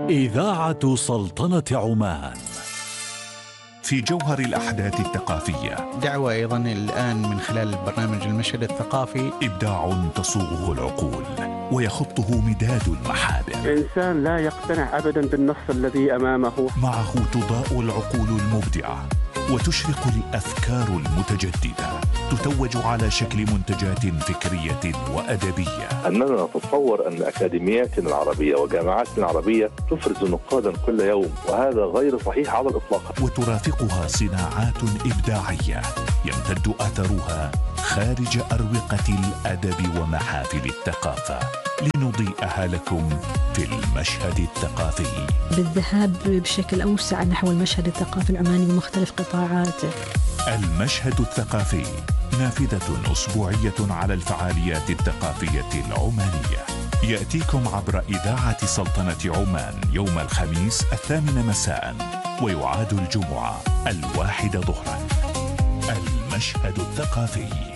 إذاعة سلطنة عمان في جوهر الأحداث الثقافية دعوة أيضا الآن من خلال برنامج المشهد الثقافي إبداع تصوغه العقول ويخطه مداد المحابر إنسان لا يقتنع أبدا بالنص الذي أمامه معه تضاء العقول المبدعة وتشرق الافكار المتجدده تتوج على شكل منتجات فكريه وادبيه اننا نتصور ان اكاديمياتنا العربيه وجامعاتنا العربيه تفرز نقادا كل يوم وهذا غير صحيح على الاطلاق وترافقها صناعات ابداعيه يمتد اثرها خارج اروقه الادب ومحافل الثقافه لنضيئها لكم في المشهد الثقافي بالذهاب بشكل أوسع نحو المشهد الثقافي العماني بمختلف قطاعاته المشهد الثقافي نافذة أسبوعية على الفعاليات الثقافية العمانية يأتيكم عبر إذاعة سلطنة عمان يوم الخميس الثامن مساء ويعاد الجمعة الواحد ظهرا المشهد الثقافي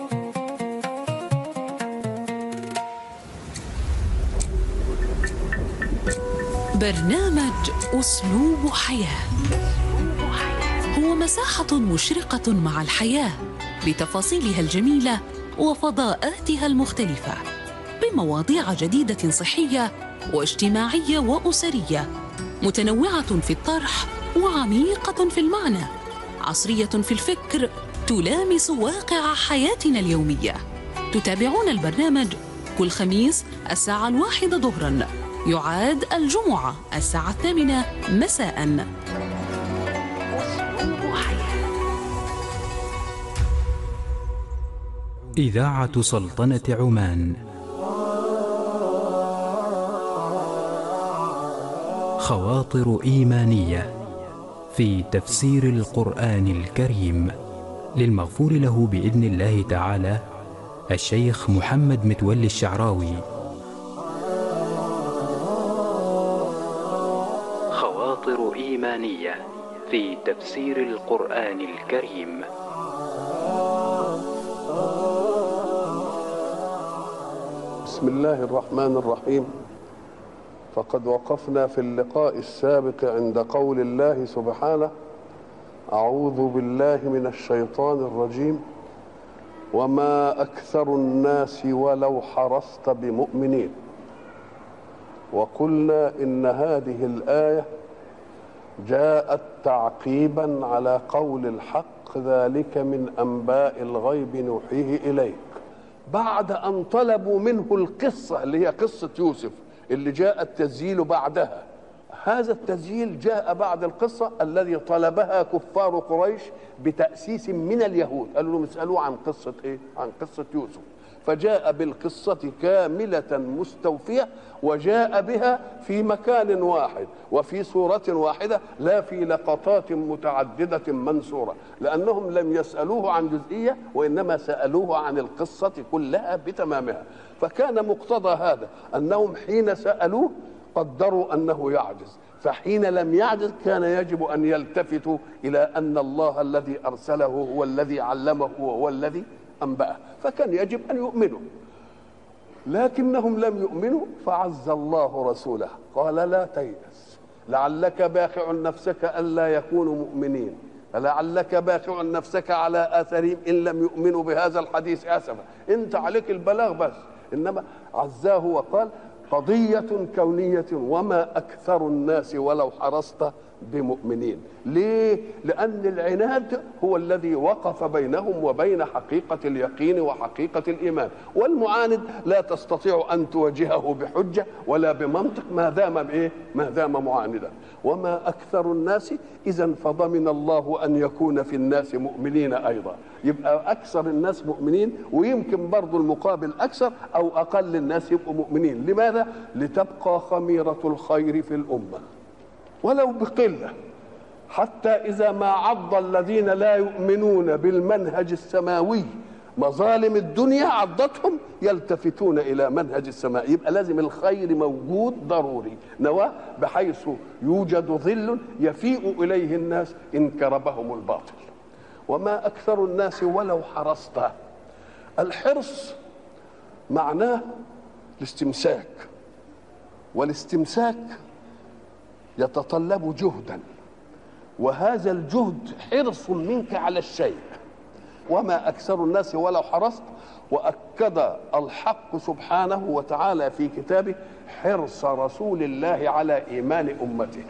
برنامج أسلوب حياة هو مساحة مشرقة مع الحياة بتفاصيلها الجميلة وفضاءاتها المختلفة بمواضيع جديدة صحية واجتماعية وأسرية متنوعة في الطرح وعميقة في المعنى عصرية في الفكر تلامس واقع حياتنا اليومية تتابعون البرنامج كل خميس الساعة الواحدة ظهراً يعاد الجمعة الساعة الثامنة مساء إذاعة سلطنة عمان خواطر إيمانية في تفسير القرآن الكريم للمغفور له بإذن الله تعالى الشيخ محمد متولي الشعراوي خواطر إيمانية في تفسير القرآن الكريم بسم الله الرحمن الرحيم فقد وقفنا في اللقاء السابق عند قول الله سبحانه أعوذ بالله من الشيطان الرجيم وما أكثر الناس ولو حرصت بمؤمنين وقلنا إن هذه الآية جاءت تعقيبا على قول الحق ذلك من أنباء الغيب نوحيه إليك بعد أن طلبوا منه القصة اللي هي قصة يوسف اللي جاء التسجيل بعدها هذا التسجيل جاء بعد القصة الذي طلبها كفار قريش بتأسيس من اليهود قالوا لهم اسألوه عن قصة إيه؟ عن قصة يوسف فجاء بالقصة كاملة مستوفية وجاء بها في مكان واحد وفي صورة واحدة لا في لقطات متعددة منصورة لأنهم لم يسألوه عن جزئية وإنما سألوه عن القصة كلها بتمامها فكان مقتضى هذا أنهم حين سألوه قدروا أنه يعجز فحين لم يعجز كان يجب أن يلتفتوا إلى أن الله الذي أرسله هو الذي علمه وهو الذي أنبأه فكان يجب أن يؤمنوا لكنهم لم يؤمنوا فعز الله رسوله قال لا تيأس لعلك باخع نفسك ألا يكونوا مؤمنين لعلك باخع نفسك على آثارهم إن لم يؤمنوا بهذا الحديث أسفا أنت عليك البلاغ بس إنما عزاه وقال قضية كونية وما أكثر الناس ولو حرصت بمؤمنين ليه لان العناد هو الذي وقف بينهم وبين حقيقه اليقين وحقيقه الايمان والمعاند لا تستطيع ان تواجهه بحجه ولا بمنطق ما دام بايه ما دام معاندا وما اكثر الناس اذا فضمن الله ان يكون في الناس مؤمنين ايضا يبقى اكثر الناس مؤمنين ويمكن برضو المقابل اكثر او اقل الناس يبقوا مؤمنين لماذا لتبقى خميره الخير في الامه ولو بقله حتى اذا ما عض الذين لا يؤمنون بالمنهج السماوي مظالم الدنيا عضتهم يلتفتون الى منهج السماء يبقى لازم الخير موجود ضروري نواه بحيث يوجد ظل يفيء اليه الناس ان كربهم الباطل وما اكثر الناس ولو حرصت الحرص معناه الاستمساك والاستمساك يتطلب جهدا وهذا الجهد حرص منك على الشيء وما أكثر الناس ولو حرصت وأكد الحق سبحانه وتعالى في كتابه حرص رسول الله على إيمان أمته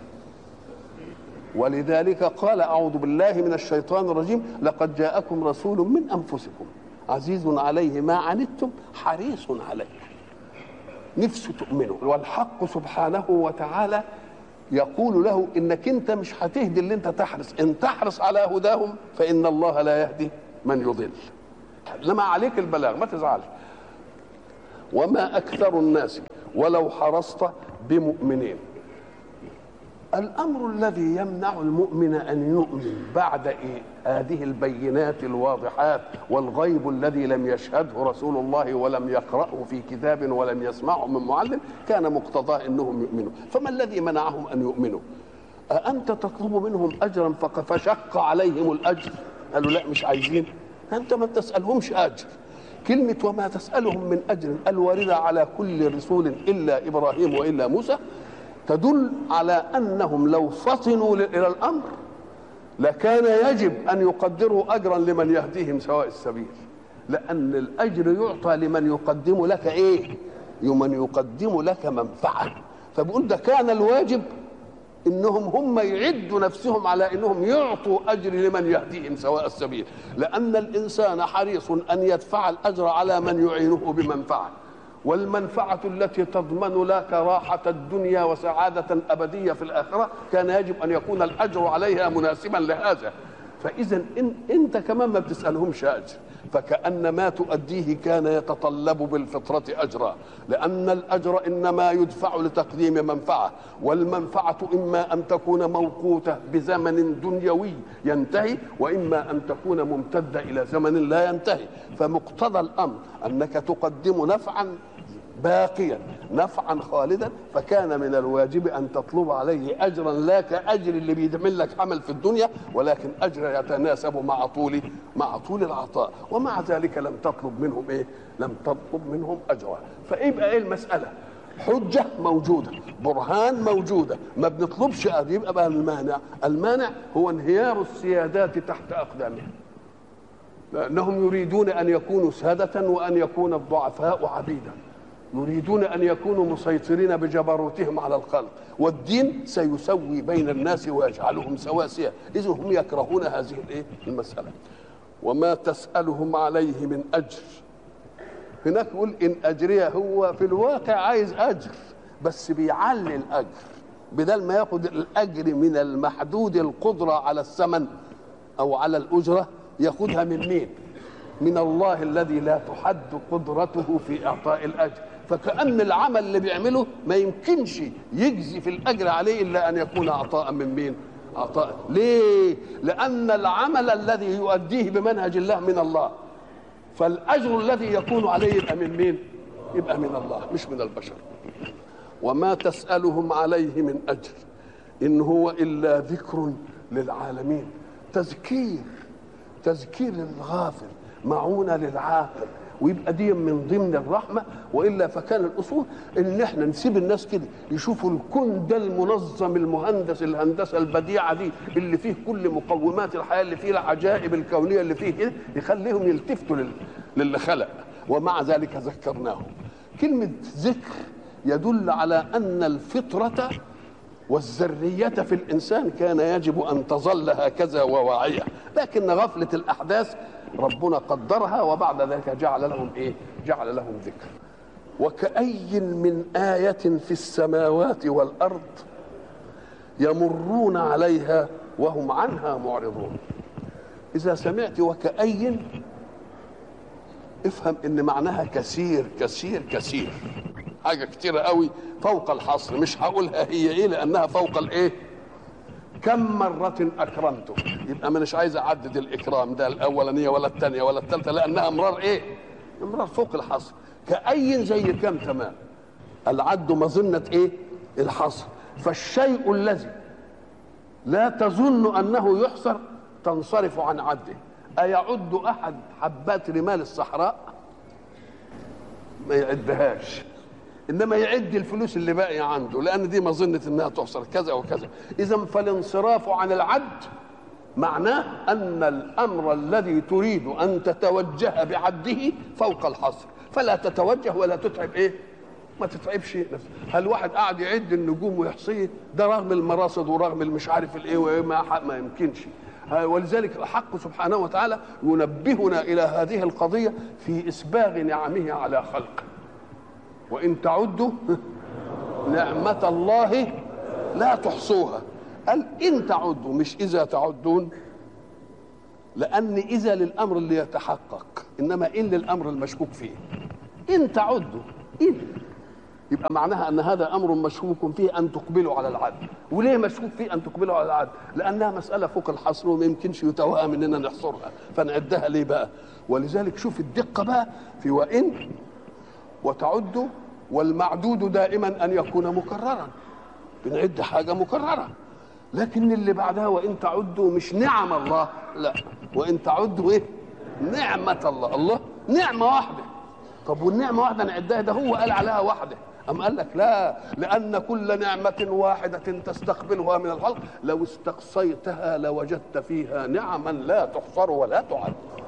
ولذلك قال أعوذ بالله من الشيطان الرجيم لقد جاءكم رسول من أنفسكم عزيز عليه ما عنتم حريص عليكم نفسه تؤمنوا والحق سبحانه وتعالى يقول له انك انت مش هتهدي اللي انت تحرص ان تحرص على هداهم فان الله لا يهدي من يضل انما عليك البلاغ ما تزعلش وما اكثر الناس ولو حرصت بمؤمنين الامر الذي يمنع المؤمن ان يؤمن بعد إيه؟ هذه البينات الواضحات والغيب الذي لم يشهده رسول الله ولم يقراه في كتاب ولم يسمعه من معلم كان مقتضاه انهم يؤمنوا فما الذي منعهم ان يؤمنوا أأنت تطلب منهم أجرا فشق عليهم الأجر قالوا لا مش عايزين أنت ما تسألهمش أجر كلمة وما تسألهم من أجر الواردة على كل رسول إلا إبراهيم وإلا موسى تدل على انهم لو فطنوا الى الامر لكان يجب ان يقدروا اجرا لمن يهديهم سواء السبيل لان الاجر يعطى لمن يقدم لك ايه لمن يقدم لك منفعه فبيقول ده كان الواجب انهم هم يعدوا نفسهم على انهم يعطوا اجر لمن يهديهم سواء السبيل لان الانسان حريص ان يدفع الاجر على من يعينه بمنفعه والمنفعة التي تضمن لك راحة الدنيا وسعادة أبدية في الآخرة كان يجب أن يكون الأجر عليها مناسبا لهذا فإذا إن أنت كمان ما بتسألهمش أجر فكأن ما تؤديه كان يتطلب بالفطرة أجرا لأن الأجر إنما يدفع لتقديم منفعة والمنفعة إما أن تكون موقوتة بزمن دنيوي ينتهي وإما أن تكون ممتدة إلى زمن لا ينتهي فمقتضى الأمر أنك تقدم نفعا باقيا نفعا خالدا فكان من الواجب ان تطلب عليه اجرا لا كاجر اللي بيعمل لك عمل في الدنيا ولكن اجر يتناسب مع طول مع طول العطاء ومع ذلك لم تطلب منهم ايه؟ لم تطلب منهم اجرا فيبقى ايه المساله؟ حجه موجوده برهان موجوده ما بنطلبش يبقى بقى المانع المانع هو انهيار السيادات تحت اقدامهم لانهم يريدون ان يكونوا ساده وان يكون الضعفاء عبيدا يريدون ان يكونوا مسيطرين بجبروتهم على الخلق والدين سيسوي بين الناس ويجعلهم سواسيه اذا هم يكرهون هذه الايه المساله وما تسالهم عليه من اجر هناك يقول ان اجري هو في الواقع عايز اجر بس بيعلي الاجر بدل ما ياخد الاجر من المحدود القدره على الثمن او على الاجره ياخدها من مين من الله الذي لا تحد قدرته في اعطاء الاجر فكأن العمل اللي بيعمله ما يمكنش يجزي في الأجر عليه إلا أن يكون عطاء من مين؟ عطاء ليه؟ لأن العمل الذي يؤديه بمنهج الله من الله فالأجر الذي يكون عليه يبقى من مين؟ يبقى من الله مش من البشر وما تسألهم عليه من أجر إن هو إلا ذكر للعالمين تذكير تذكير للغافل معونة للعاقل ويبقى دي من ضمن الرحمه والا فكان الاصول ان احنا نسيب الناس كده يشوفوا الكون ده المنظم المهندس الهندسه البديعه دي اللي فيه كل مقومات الحياه اللي فيه العجائب الكونيه اللي فيه كده يخليهم يلتفتوا لل... للي خلق ومع ذلك ذكرناهم كلمه ذكر يدل على ان الفطره والذرية في الإنسان كان يجب أن تظل هكذا وواعية لكن غفلة الأحداث ربنا قدرها وبعد ذلك جعل لهم ايه جعل لهم ذكر وكأي من آية في السماوات والأرض يمرون عليها وهم عنها معرضون إذا سمعت وكأي افهم ان معناها كثير كثير كثير حاجة كتيرة قوي فوق الحصر مش هقولها هي ايه لانها فوق الايه كم مرة أكرمته يبقى ما مش عايز أعدد الإكرام ده الأولانية ولا الثانية ولا الثالثة لأنها أمرار إيه؟ أمرار فوق الحصر كأي زي كم تمام العد مظنة إيه؟ الحصر فالشيء الذي لا تظن أنه يحصر تنصرف عن عده أيعد أحد حبات رمال الصحراء ما يعدهاش انما يعد الفلوس اللي باقيه عنده لان دي مظنه انها تحصل كذا وكذا اذا فالانصراف عن العد معناه ان الامر الذي تريد ان تتوجه بعده فوق الحصر فلا تتوجه ولا تتعب ايه ما تتعبش نفسك هل واحد قاعد يعد النجوم ويحصيه ده رغم المراصد ورغم المش عارف الايه وما ما يمكنش ولذلك الحق سبحانه وتعالى ينبهنا الى هذه القضيه في اسباغ نعمه على خلقه وان تعدوا نعمه الله لا تحصوها قال ان تعدوا مش اذا تعدون لان اذا للامر اللي يتحقق انما ان للامر المشكوك فيه ان تعدوا ان يبقى معناها ان هذا امر مشكوك فيه ان تقبلوا على العدل وليه مشكوك فيه ان تقبلوا على العدل لانها مساله فوق الحصر وما يمكنش يتوهم اننا نحصرها فنعدها ليه بقى ولذلك شوف الدقه بقى في وان وتعد والمعدود دائما ان يكون مكررا بنعد حاجه مكرره لكن اللي بعدها وان تعدوا مش نعم الله لا وان تعدوا ايه نعمه الله الله نعمه واحده طب والنعمه واحده نعدها ده هو قال عليها واحده أم قال لك لا لأن كل نعمة واحدة تستقبلها من الخلق لو استقصيتها لوجدت فيها نعما لا تحصر ولا تعد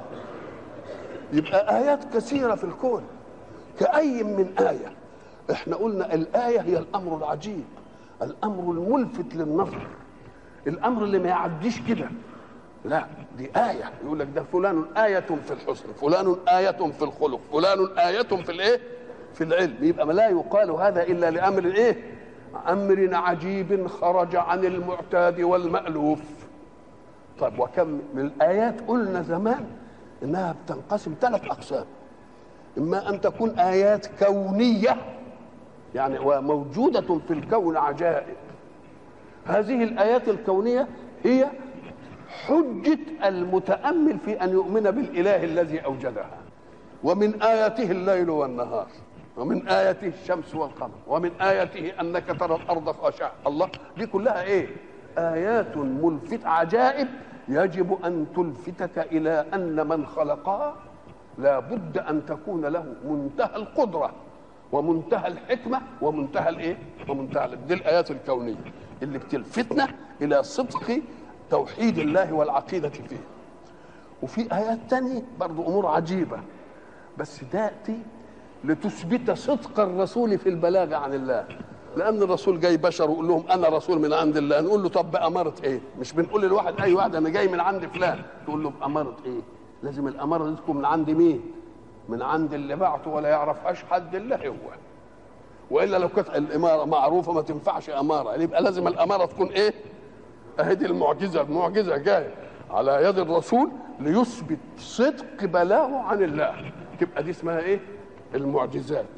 يبقى آيات كثيرة في الكون كأي من آية احنا قلنا الآية هي الأمر العجيب الأمر الملفت للنظر الأمر اللي ما يعديش كده لا دي آية يقول لك ده فلان آية في الحسن فلان آية في الخلق فلان آية في الإيه في العلم يبقى ما لا يقال هذا إلا لأمر إيه أمر عجيب خرج عن المعتاد والمألوف طيب وكم من الآيات قلنا زمان إنها بتنقسم ثلاث أقسام إما أن تكون آيات كونية يعني وموجودة في الكون عجائب هذه الآيات الكونية هي حجة المتأمل في أن يؤمن بالإله الذي أوجدها ومن آياته الليل والنهار ومن آياته الشمس والقمر ومن آياته أنك ترى الأرض خاشعة الله دي كلها إيه آيات ملفت عجائب يجب أن تلفتك إلى أن من خلقها لا بد أن تكون له منتهى القدرة ومنتهى الحكمة ومنتهى الإيه ومنتهى دي الآيات الكونية اللي بتلفتنا إلى صدق توحيد الله والعقيدة فيه وفي آيات تانية برضو أمور عجيبة بس تأتي لتثبت صدق الرسول في البلاغ عن الله لأن الرسول جاي بشر ويقول لهم أنا رسول من عند الله نقول له طب بأمارة إيه مش بنقول للواحد أي واحد أنا جاي من عند فلان تقول له بأمارة إيه لازم الأمارة دي تكون من عند مين من عند اللي بعته ولا يعرفهاش حد إلا هو والا لو كانت الاماره معروفه ما تنفعش اماره يبقى لازم الاماره تكون ايه اهي دي المعجزه المعجزه جايه على يد الرسول ليثبت صدق بلاغه عن الله تبقى دي اسمها ايه المعجزات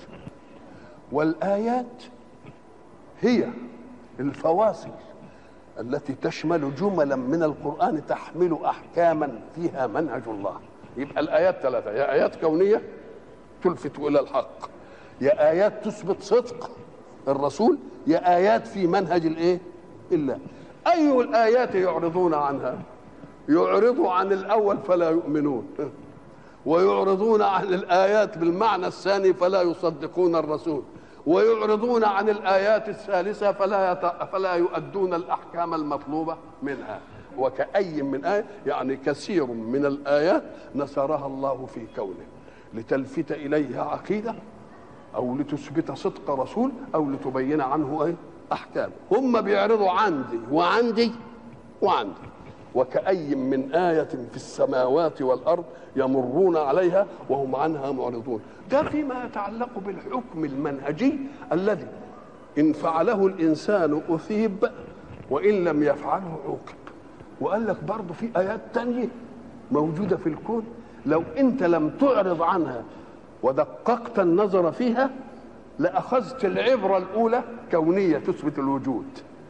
والايات هي الفواصل التي تشمل جملا من القران تحمل احكاما فيها منهج الله يبقى الايات ثلاثه يا ايات كونيه تلفت الى الحق يا ايات تثبت صدق الرسول يا ايات في منهج الايه الا اي الايات يعرضون عنها يعرضوا عن الاول فلا يؤمنون ويعرضون عن الايات بالمعنى الثاني فلا يصدقون الرسول ويعرضون عن الايات الثالثه فلا يت... فلا يؤدون الاحكام المطلوبه منها وكأي من آية يعني كثير من الآيات نصرها الله في كونه لتلفت إليها عقيدة أو لتثبت صدق رسول أو لتبين عنه أي أحكام هم بيعرضوا عندي وعندي وعندي وكأي من آية في السماوات والأرض يمرون عليها وهم عنها معرضون ده فيما يتعلق بالحكم المنهجي الذي إن فعله الإنسان أثيب وإن لم يفعله عوقب وقال لك برضه في آيات تانية موجودة في الكون لو أنت لم تعرض عنها ودققت النظر فيها لأخذت العبرة الأولى كونية تثبت الوجود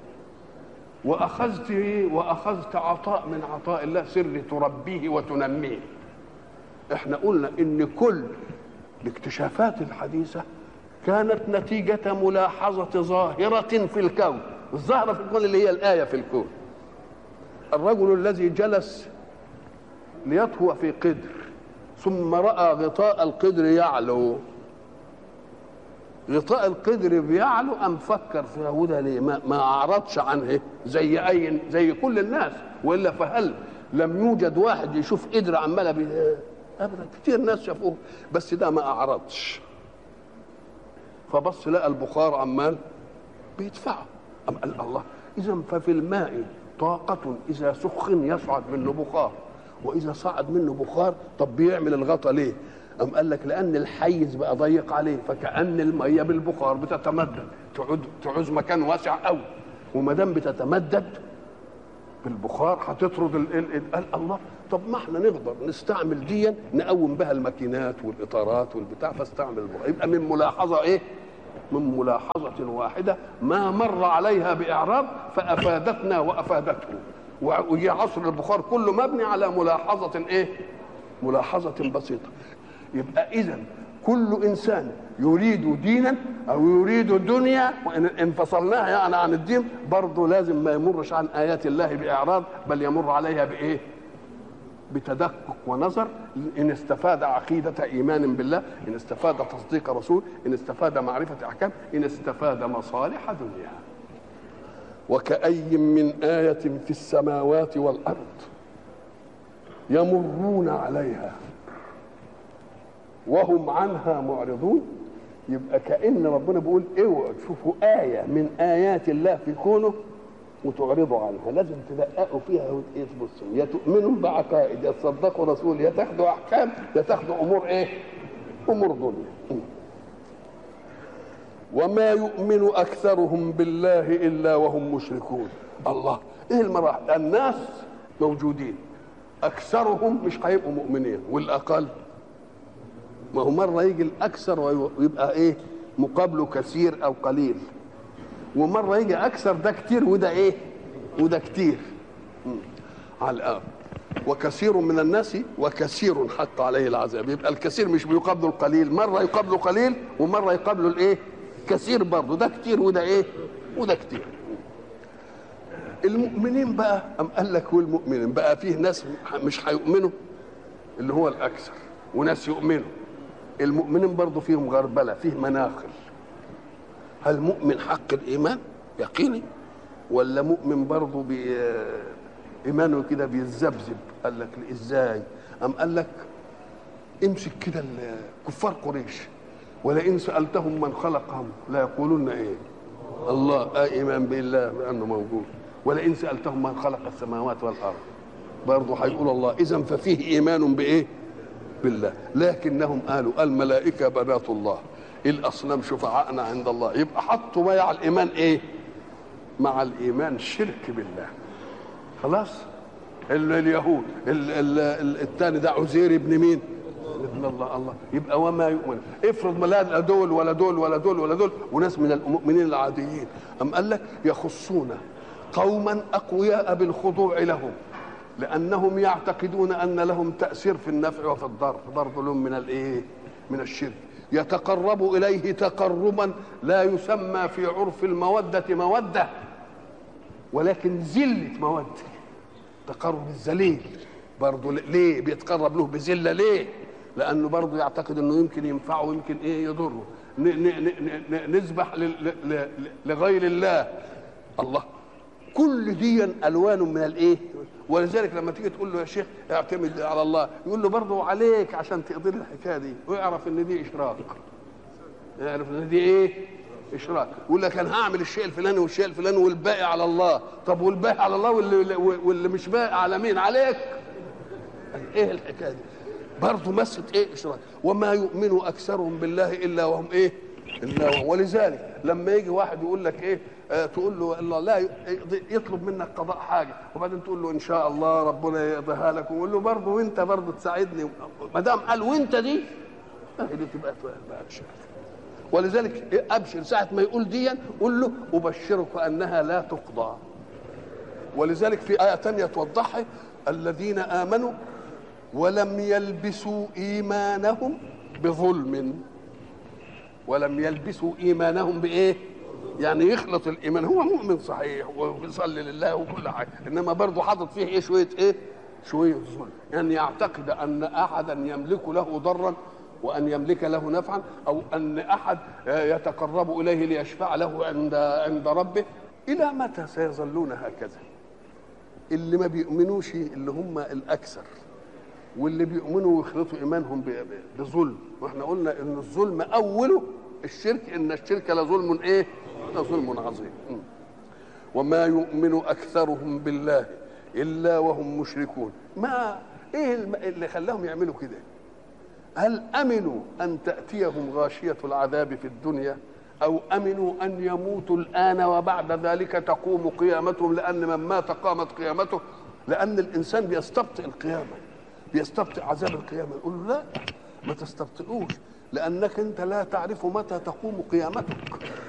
وأخذت وأخذت عطاء من عطاء الله سر تربيه وتنميه احنا قلنا ان كل الاكتشافات الحديثة كانت نتيجة ملاحظة ظاهرة في الكون الظاهرة في الكون اللي هي الآية في الكون الرجل الذي جلس ليطهو في قدر ثم رأى غطاء القدر يعلو غطاء القدر بيعلو ام فكر فيها وده ليه ما, ما اعرضش عنه زي اي زي كل الناس والا فهل لم يوجد واحد يشوف قدر عماله بي... ابدا كتير ناس شافوه بس ده ما اعرضش فبص لقى البخار عمال بيدفعه أم قال الله اذا ففي الماء طاقة إذا سخن يصعد منه بخار وإذا صعد منه بخار طب بيعمل الغطا ليه؟ أم قال لك لأن الحيز بقى ضيق عليه فكأن المية بالبخار بتتمدد تعود تعوز مكان واسع قوي وما دام بتتمدد بالبخار هتطرد ال ال ال قال الله طب ما احنا نقدر نستعمل ديا نقوم بها الماكينات والاطارات والبتاع فاستعمل البخار يبقى من ملاحظه ايه؟ من ملاحظة واحدة ما مر عليها بإعراب فأفادتنا وأفادته وجي عصر البخار كله مبني على ملاحظة إيه؟ ملاحظة بسيطة يبقى إذا كل إنسان يريد دينا أو يريد دنيا وإن انفصلناها يعني عن الدين برضه لازم ما يمرش عن آيات الله بإعراض بل يمر عليها بإيه؟ بتدقق ونظر ان استفاد عقيده ايمان بالله ان استفاد تصديق رسول ان استفاد معرفه احكام ان استفاد مصالح دنيا وكأي من آية في السماوات والأرض يمرون عليها وهم عنها معرضون يبقى كأن ربنا بيقول اوعوا تشوفوا آية من آيات الله في كونه وتعرضوا عنها لازم تدققوا فيها وتبصوا يا تؤمنوا بعقائد يا تصدقوا رسول يا تاخدوا احكام يا تاخدوا امور ايه؟ امور دنيا وما يؤمن اكثرهم بالله الا وهم مشركون الله ايه المراحل الناس موجودين اكثرهم مش هيبقوا مؤمنين والاقل ما هو مره يجي الاكثر ويبقى ايه مقابله كثير او قليل ومره يجي اكثر ده كتير وده ايه وده كتير مم. على الآن وكثير من الناس وكثير حق عليه العذاب يبقى الكثير مش بيقابله القليل مره يقابله قليل ومره يقابله الايه كثير برضه ده كتير وده ايه وده كتير المؤمنين بقى أم قال لك والمؤمنين بقى فيه ناس مش هيؤمنوا اللي هو الأكثر وناس يؤمنوا المؤمنين برضه فيهم غربلة فيه مناخل هل مؤمن حق الإيمان يقيني ولا مؤمن برضه بي إيمانه كده بيتذبذب قال لك إزاي أم قال لك امسك كده كفار قريش ولئن سألتهم من خلقهم لا يقولون إيه الله آه إيمان بالله بأنه موجود ولئن سألتهم من خلق السماوات والأرض برضه هيقول الله إذا ففيه إيمان بإيه بالله لكنهم قالوا الملائكة بنات الله الأصنام شفعاءنا عند الله يبقى حطوا مع الإيمان إيه مع الإيمان شرك بالله خلاص اليهود الثاني ده عزير ابن مين ابن الله الله يبقى وما يؤمن افرض ما لا دول ولا دول ولا دول ولا دول وناس من المؤمنين العاديين أم قال لك يخصون قوما أقوياء بالخضوع لهم لأنهم يعتقدون أن لهم تأثير في النفع وفي الضر برضه لهم من الإيه من الشرك يتقرب إليه تقربا لا يسمى في عرف المودة مودة ولكن زلة مودة تقرب الذليل برضه ليه بيتقرب له بذلة ليه لأنه برضه يعتقد أنه يمكن ينفعه ويمكن إيه يضره نذبح لغير الله الله كل دي الوان من الايه ولذلك لما تيجي تقول له يا شيخ اعتمد على الله يقول له برضه عليك عشان تقدر الحكايه دي ويعرف ان دي اشراك يعرف ان دي ايه اشراك يقول لك انا هعمل الشيء الفلاني والشيء الفلاني والباقي على الله طب والباقي على الله واللي, واللي مش باقي على مين عليك ايه الحكايه دي برضه مسه ايه اشراك وما يؤمن اكثرهم بالله الا وهم ايه الا وهم ولذلك لما يجي واحد يقول لك ايه آه تقول له الله لا يطلب منك قضاء حاجه وبعدين تقول له ان شاء الله ربنا يقضيها لك ويقول له برضه وانت برضه تساعدني ما دام قال وانت دي دي تبقى بقى ولذلك ابشر ساعه ما يقول دي قول له ابشرك انها لا تقضى ولذلك في ايه ثانيه توضحها الذين امنوا ولم يلبسوا ايمانهم بظلم ولم يلبسوا ايمانهم بايه يعني يخلط الايمان هو مؤمن صحيح وبيصلي لله وكل حاجه انما برضه حاطط فيه ايه شويه ايه شويه ظلم يعني يعتقد ان احدا يملك له ضرا وان يملك له نفعا او ان احد يتقرب اليه ليشفع له عند عند ربه الى متى سيظلون هكذا اللي ما بيؤمنوش اللي هم الاكثر واللي بيؤمنوا ويخلطوا ايمانهم ب- ب- بظلم واحنا قلنا ان الظلم اوله الشرك ان الشرك لظلم ايه لظلم عظيم م. وما يؤمن اكثرهم بالله الا وهم مشركون ما ايه الم- اللي خلاهم يعملوا كده هل امنوا ان تاتيهم غاشيه العذاب في الدنيا او امنوا ان يموتوا الان وبعد ذلك تقوم قيامتهم لان من مات قامت قيامته لان الانسان بيستبطئ القيامه بيستبطئ عذاب القيامه يقول له لا ما تستبطئوش لانك انت لا تعرف متى تقوم قيامتك